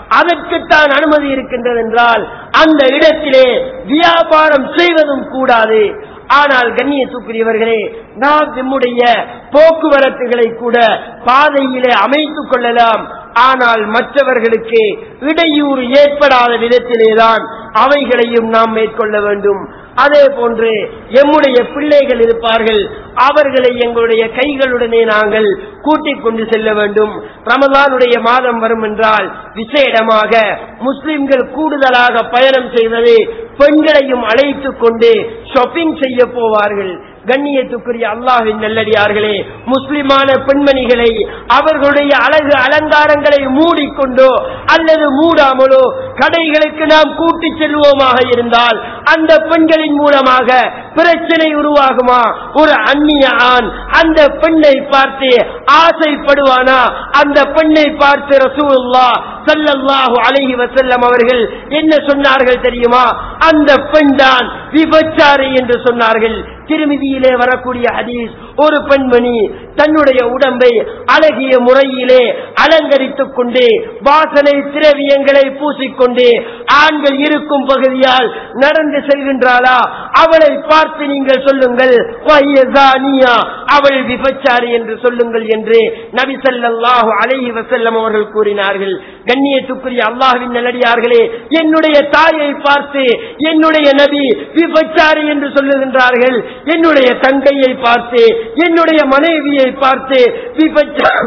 அதற்குத்தான் அனுமதி இருக்கின்றது என்றால் அந்த இடத்திலே வியாபாரம் செய்வதும் கூடாது ஆனால் கண்ணியத்துக்குரியவர்களே நாம் நம்முடைய போக்குவரத்துகளை கூட பாதையிலே அமைத்துக் கொள்ளலாம் ஆனால் மற்றவர்களுக்கு இடையூறு ஏற்படாத விதத்திலேதான் அவைகளையும் நாம் மேற்கொள்ள வேண்டும் அதே போன்று எம்முடைய பிள்ளைகள் இருப்பார்கள் அவர்களை எங்களுடைய கைகளுடனே நாங்கள் கூட்டிக் கொண்டு செல்ல வேண்டும் ரமலானுடைய மாதம் வரும் என்றால் விசேடமாக முஸ்லிம்கள் கூடுதலாக பயணம் செய்வது பெண்களையும் அழைத்துக் கொண்டு ஷாப்பிங் செய்ய போவார்கள் கண்ணியத்துக்குரிய அல்லாஹின் நல்லடியார்களே முஸ்லிமான பெண்மணிகளை அவர்களுடைய அழகு அலங்காரங்களை மூடிக்கொண்டோ அல்லது மூடாமலோ கடைகளுக்கு நாம் கூட்டிச் செல்வோமாக இருந்தால் அந்த பெண்களின் மூலமாக பிரச்சனை உருவாகுமா ஒரு அந்நிய ஆண் அந்த பெண்ணை பார்த்து ஆசைப்படுவானா அந்த பெண்ணை பார்த்து ரசூலுல்லா ஸல்லல்லாஹு அலைஹி வஸல்லம் அவர்கள் என்ன சொன்னார்கள் தெரியுமா அந்த பெண் தான் விபச்சாரி என்று சொன்னார்கள் திருமதியிலே வரக்கூடிய ஹதீஸ் ஒரு பெண்மணி தன்னுடைய உடம்பை அழகிய முறையிலே அலங்கரித்துக் கொண்டு வாசனை திரவியங்களை பூசிக்கொண்டு ஆண்கள் இருக்கும் பகுதியால் நடந்து செல்கின்றாளா அவளை பார்த்து நீங்கள் சொல்லுங்கள் "வஹிய ஜானியா", அவள் விபச்சாரி என்று சொல்லுங்கள் என்று நபி ஸல்லல்லாஹு அலைஹி வஸல்லம் அவர்கள் கூறினார்கள் கண்ணியத்துக்குரிய அல்லாஹ்வின் நல்லடியார்களே என்னுடைய தாயை பார்த்து என்னுடைய நபி விபச்சாரி என்று சொல்லுகின்றார்கள் என்னுடைய தங்கையை பார்த்து என்னுடைய மனைவியை பார்த்து விபச்சாரி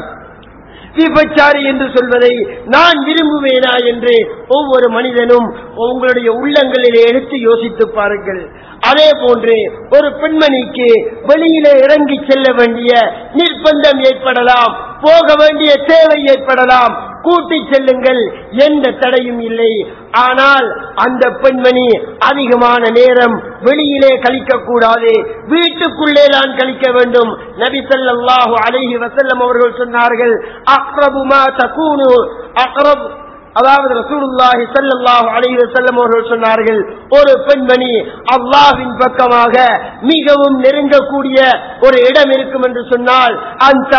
விபச்சாரி என்று சொல்வதை நான் விரும்புவேனா என்று ஒவ்வொரு மனிதனும் உங்களுடைய உள்ளங்களிலே எடுத்து யோசித்து பாருங்கள் அதே போன்று ஒரு பெண்மணிக்கு வெளியிலே இறங்கி செல்ல வேண்டிய நிர்பந்தம் ஏற்படலாம் போக வேண்டிய தேவை ஏற்படலாம் கூட்டி செல்லுங்கள் எந்த தடையும் இல்லை ஆனால் அந்த பெண்மணி அதிகமான நேரம் வெளியிலே கழிக்க கூடாது வீட்டுக்குள்ளே தான் கழிக்க வேண்டும் நபி ஸல்லல்லாஹு அலைஹி வஸல்லம் அவர்கள் சொன்னார்கள் அக்ரபு மா தகூனு அக்ரப் அதாவது ரசூலுல்லாஹி ஸல்லல்லாஹு அலைஹி வஸல்லம் அவர்கள் சொன்னார்கள் ஒரு பெண்மணி அல்லாஹ்வின் பக்கமாக மிகவும் நெருங்கக்கூடிய ஒரு இடம் இருக்கும் என்று சொன்னால் அந்த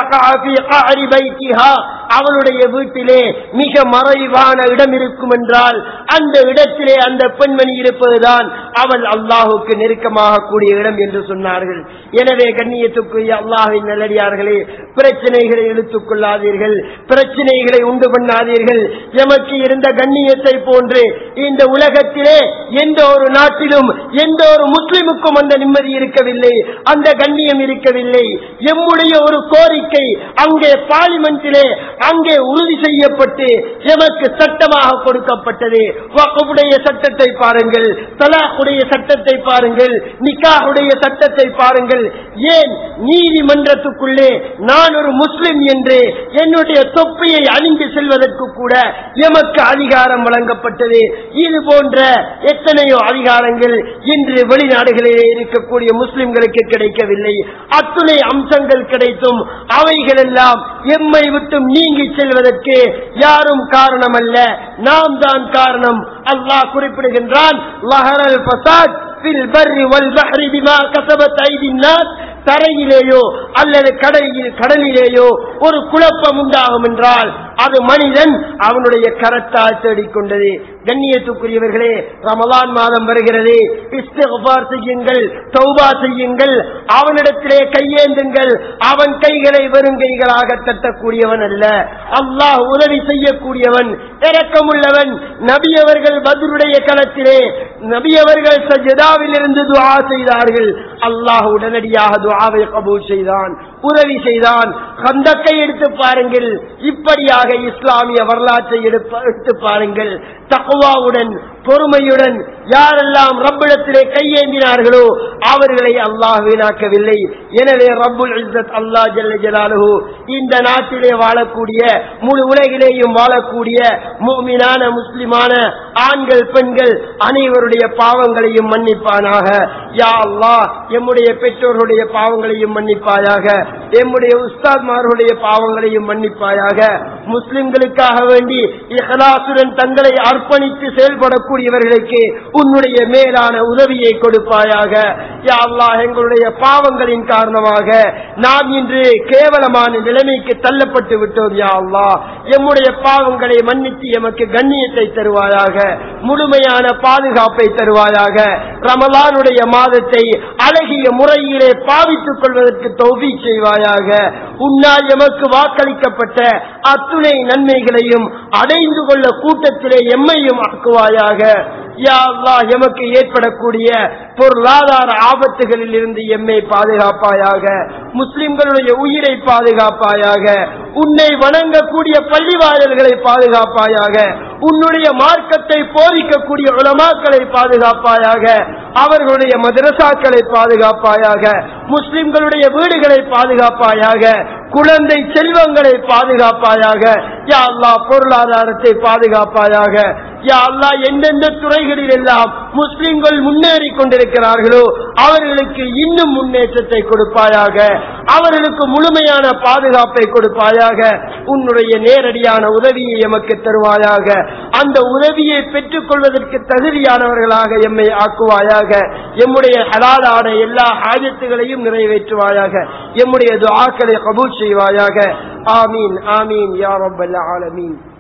அவளுடைய வீட்டிலே மிக மறைவான இடம் இருக்கும் என்றால் அந்த இடத்திலே அந்த பெண்மணி இருப்பதுதான் அவள் அல்லாஹுக்கு நெருக்கமாக கூடிய இடம் என்று சொன்னார்கள் எனவே கண்ணியத்துக்குரிய அல்லாஹின் நல்லடியார்களே பிரச்சனைகளை இழுத்துக் கொள்ளாதீர்கள் பிரச்சனைகளை உண்டு பண்ணாதீர்கள் எமக்கு இருந்த கண்ணியத்தை போன்று இந்த உலகத்திலே எந்த ஒரு நாட்டிலும் எந்த ஒரு முஸ்லிமுக்கும் அந்த நிம்மதி இருக்கவில்லை அந்த கண்ணியம் இருக்கவில்லை எம்முடைய ஒரு கோரிக்கை அங்கே பார்லிமெண்டிலே அங்கே உறுதி செய்யப்பட்டு எமக்கு சட்டமாக கொடுக்கப்பட்டது வக்ஃபுடைய சட்டத்தை பாருங்கள் தலாக்குடைய சட்டத்தை பாருங்கள் நிக்காஹுடைய சட்டத்தை பாருங்கள் ஏன் நீதிமன்றத்துக்குள்ளே நான் ஒரு முஸ்லிம் என்று என்னுடைய தொப்பியை அணிந்து செல்வதற்கு கூட எமக்கு அதிகாரம் வழங்கப்பட்டது இது போன்ற எத்தனையோ அதிகாரங்கள் இன்று வெளிநாடுகளிலே இருக்கக்கூடிய முஸ்லிம்களுக்கு கிடைக்கவில்லை அத்துணை அம்சங்கள் கிடைத்தும் அவைகள் எல்லாம் எம்மை விட்டும் நீங்கி செல்வதற்கு யாரும் காரணம் அல்ல நாம் தான் காரணம் அல்லாஹ் குறிப்பிடுகின்றான் லஹரல் ஃபசாத் ஃபில் பர்ரி வல் பஹ்ரி பிமா கஸபத் ஐதின் நாஸ் தரையிலேயோ அல்லது கடலில் கடலிலேயோ ஒரு குழப்பம் உண்டாகும் என்றால் அது மனிதன் அவனுடைய கரத்தால் தேடிக்கொண்டது கண்ணியத்துக்குரியவர்களே ரமலான் மாதம் வருகிறது இஸ்திஃபார் செய்யுங்கள் தௌபா செய்யுங்கள் அவனிடத்திலே கையேந்துங்கள் அவன் கைகளை வெறும் கைகளாக தட்டக்கூடியவன் அல்ல அல்லாஹ் உதவி செய்யக்கூடியவன் இரக்கமுள்ளவன் நபியவர்கள் பதிலுடைய களத்திலே நபியவர்கள் சஜதாவில் இருந்து துஆ செய்தார்கள் அல்லாஹ் உடனடியாக துஆவை கபூல் செய்தான் உதவி செய்தான் கந்தக்கை எடுத்து பாருங்கள் இப்படியாக இஸ்லாமிய வரலாற்றை எடுப்ப- எடுத்து பாருங்கள் தக்குவாவுடன் பொறுமையுடன் யாரெல்லாம் ரப்பிடத்திலே கையேந்தினார்களோ அவர்களை அல்லாஹ் வீணாக்கவில்லை எனவே ரப்புல் இஸ்ஸத் அல்லாஹ் ஜல்ல ஜலாலுஹு இந்த நாட்டிலே வாழக்கூடிய முழு உலகிலேயும் வாழக்கூடிய முஃமினான முஸ்லிமான ஆண்கள் பெண்கள் அனைவருடைய பாவங்களையும் மன்னிப்பானாக யா அல்லாஹ் எம்முடைய பெற்றோர்களுடைய பாவங்களையும் மன்னிப்பாயாக எம்முடைய உஸ்தாத்மார்களுடைய பாவங்களையும் மன்னிப்பாயாக முஸ்லிம்களுக்காக வேண்டி இஹலாசுடன் தங்களை அர்ப்பணித்து செயல்படக்கூடியவர்களுக்கு உன்னுடைய மேலான உதவியை கொடுப்பாயாக யா அல்லாஹ் எங்களுடைய பாவங்களின் காரணமாக நாம் இன்று கேவலமான நிலைமைக்கு தள்ளப்பட்டு விட்டோம் யா அல்லாஹ் எம்முடைய பாவங்களை மன்னித்து எமக்கு கண்ணியத்தை தருவாயாக முழுமையான பாதுகாப்பை தருவாயாக ரமலானுடைய மாதத்தை அழகிய முறையிலே பாவித்துக் கொள்வதற்கு தௌபி செய்வாயாக உன்னால் எமக்கு வாக்களிக்கப்பட்ட அத்துணை நன்மைகளையும் அடைந்து கொள்ள கூட்டத்திலே எம்மையும் ஆக்குவாயாக யா அல்லாஹ் எமக்கு ஏற்படக்கூடிய பொருளாதார ஆபத்துகளில் இருந்து எம்மை பாதுகாப்பாயாக முஸ்லிம்களுடைய உயிரை பாதுகாப்பாயாக உன்னை வணங்கக்கூடிய பள்ளிவாயல்களை பாதுகாப்பாயாக உன்னுடைய மார்க்கத்தை போதிக்கக்கூடிய உலமாக்களை பாதுகாப்பாயாக அவர்களுடைய மதரசாக்களை பாதுகாப்பாயாக முஸ்லிம்களுடைய வீடுகளை பாதுகாப்பாயாக குழந்தை செல்வங்களை பாதுகாப்பாயாக யா அல்லாஹ் பொருளாதாரத்தை பாதுகாப்பாயாக யா அல்லாஹ் எந்தெந்த துறைகளில் எல்லாம் முஸ்லிம்கள் முன்னேறி கொண்டிருக்கிறார்களோ அவர்களுக்கு இன்னும் முன்னேற்றத்தை கொடுப்பாயாக அவர்களுக்கு முழுமையான பாதுகாப்பை கொடுப்பாயாக உன்னுடைய நேரடியான உதவியை எமக்கு தருவாயாக அந்த உதவியை பெற்றுக் கொள்வதற்கு தகுதியானவர்களாக எம்மை ஆக்குவாயாக எம்முடைய ஹலாலான எல்லா ஆஜத்துகளையும் நிறைவேற்றுவாயாக எம்முடைய துஆக்களை கபூல் செய்வாயாக ஆமீன் ஆமீன் யா ரப்பல் ஆலமீன்